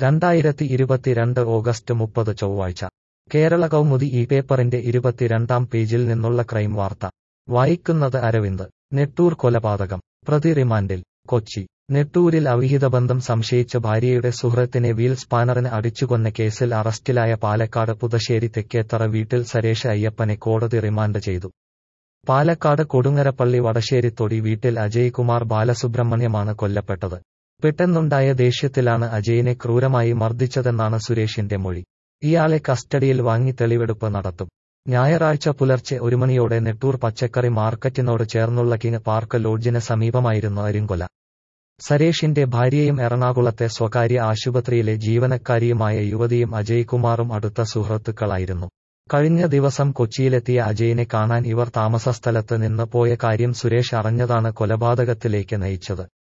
രണ്ടായിരത്തി ഇരുപത്തിരണ്ട് ഓഗസ്റ്റ് മുപ്പത് ചൊവ്വാഴ്ച കേരള കൗമുദി ഈ പേപ്പറിന്റെ ഇരുപത്തിരണ്ടാം പേജിൽ നിന്നുള്ള ക്രൈം വാർത്ത വായിക്കുന്നത് അരവിന്ദ് നെട്ടൂർ കൊലപാതകം പ്രതി റിമാൻഡിൽ കൊച്ചി നെട്ടൂരിൽ അവിഹിതബന്ധം സംശയിച്ച ഭാര്യയുടെ സുഹൃത്തിനെ വീൽ സ്പാനറിന് അടിച്ചുകൊന്ന കേസിൽ അറസ്റ്റിലായ പാലക്കാട് പുതശ്ശേരി തെക്കേത്തറ വീട്ടിൽ സരേഷ് അയ്യപ്പനെ കോടതി റിമാൻഡ് ചെയ്തു പാലക്കാട് കൊടുങ്ങരപ്പള്ളി വടശ്ശേരിത്തൊടി വീട്ടിൽ അജയ് കുമാർ ബാലസുബ്രഹ്മണ്യമാണ് കൊല്ലപ്പെട്ടത് പെട്ടെന്നുണ്ടായ ദേഷ്യത്തിലാണ് അജയിനെ ക്രൂരമായി മർദ്ദിച്ചതെന്നാണ് സുരേഷിന്റെ മൊഴി ഇയാളെ കസ്റ്റഡിയിൽ വാങ്ങി തെളിവെടുപ്പ് നടത്തും ഞായറാഴ്ച പുലർച്ചെ ഒരു മണിയോടെ നെട്ടൂർ പച്ചക്കറി മാർക്കറ്റിനോട് ചേർന്നുള്ള കിങ് പാർക്ക് ലോഡ്ജിന് സമീപമായിരുന്നു അരിങ്കൊല സരേഷിന്റെ ഭാര്യയും എറണാകുളത്തെ സ്വകാര്യ ആശുപത്രിയിലെ ജീവനക്കാരിയുമായ യുവതിയും അജയ് കുമാറും അടുത്ത സുഹൃത്തുക്കളായിരുന്നു കഴിഞ്ഞ ദിവസം കൊച്ചിയിലെത്തിയ അജയിനെ കാണാൻ ഇവർ താമസസ്ഥലത്ത് നിന്ന് പോയ കാര്യം സുരേഷ് അറിഞ്ഞതാണ് കൊലപാതകത്തിലേക്ക് നയിച്ചത്